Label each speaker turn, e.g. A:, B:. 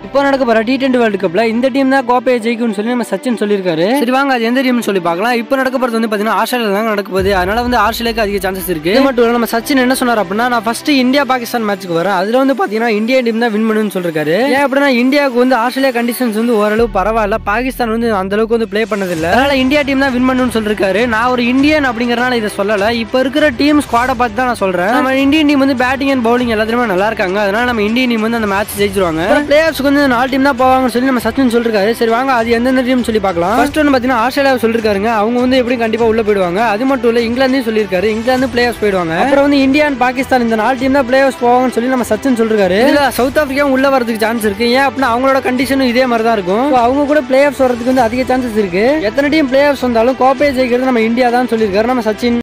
A: இப்போ நடக்க போற டி டுவெண்டி வேர்ல்டு கப்ல இந்த டீம் தான் கோப்பையை ஜெயிக்கும்னு சொல்லி நம்ம சச்சின் சொல்லியிருக்காரு சரி வாங்க அது எந்த டீம்னு சொல்லி பார்க்கலாம் இப்போ நடக்க போறது வந்து பாத்தீங்கன்னா ஆஸ்திரேலியா தான் நடக்க போகுது அதனால வந்து ஆஸ்திரேலியாக்கு அதிக சான்சஸ் இருக்கு இது மட்டும் இல்ல நம்ம சச்சின் என்ன சொன்னார் அப்படின்னா நான் ஃபர்ஸ்ட் இந்தியா பாகிஸ்தான் மேட்ச்சுக்கு வரேன் அதுல வந்து பாத்தீங்கன்னா இந்தியா டீம் தான் வின் பண்ணுன்னு சொல்லிருக்காரு ஏன் அப்படின்னா இந்தியாவுக்கு வந்து ஆஸ்திரேலியா கண்டிஷன்ஸ் வந்து ஓரளவு பரவாயில்ல பாகிஸ்தான் வந்து அந்த அளவுக்கு வந்து ப்ளே பண்ணதில்லை அதனால இந்தியா டீம் தான் வின் பண்ணுன்னு சொல்லிருக்காரு நான் ஒரு இந்தியன் அப்படிங்கறனால இதை சொல்லல இப்போ இருக்கிற டீம் ஸ்குவாடை பார்த்து தான் நான் சொல்றேன் நம்ம இந்தியன் டீம் வந்து பேட்டிங் அண்ட் பவுலிங் எல்லாத்துலயுமே நல்லா இருக்காங்க அதனால நம்ம இந்தியன் டீம் வந்து அந்த மேட்ச் ஜெயிச்சிருவாங்க பிளேயர்ஸ்க்கு வந்து நாலு டீம் தான் போவாங்கன்னு சொல்லி நம்ம சச்சின் சொல்லிருக்காரு சரி வாங்க அது எந்தெந்த டீம் சொல்லி பார்க்கலாம் ஃபர்ஸ்ட் வந்து பாத்தீங்கன்னா ஆஸ்திரேலியா சொல்லிருக்காருங்க அவங்க வந்து எப்படி கண்டிப்பா உள்ள போயிடுவாங்க அது மட்டும் இல்ல இங்கிலாந்தையும் சொல்லியிருக்காரு இங்கிலாந்து பிளேயர்ஸ் போயிடுவாங்க அப்புறம் வந்து இந்தியா and பாகிஸ்தான் இந்த நாலு டீம் தான் பிளேயர்ஸ் போவாங்கன்னு சொல்லி நம்ம சச்சின் சொல்லிருக்காரு இதுல சவுத் ஆப்பிரிக்கா உள்ள வரதுக்கு சான்ஸ் இருக்கு ஏன் அப்படின்னா அவங்களோட கண்டிஷனும் இதே மாதிரி தான் இருக்கும் So, அவங்க கூட பிளேயர்ஸ் வரதுக்கு வந்து அதிக சான்சஸ் இருக்கு எத்தனை டீம் பிளேயர்ஸ் வந்தாலும் கோப்பையை ஜெயிக்கிறது நம்ம இந்தியா தான் சொல்லியிருக்காரு நம்ம சச்சின்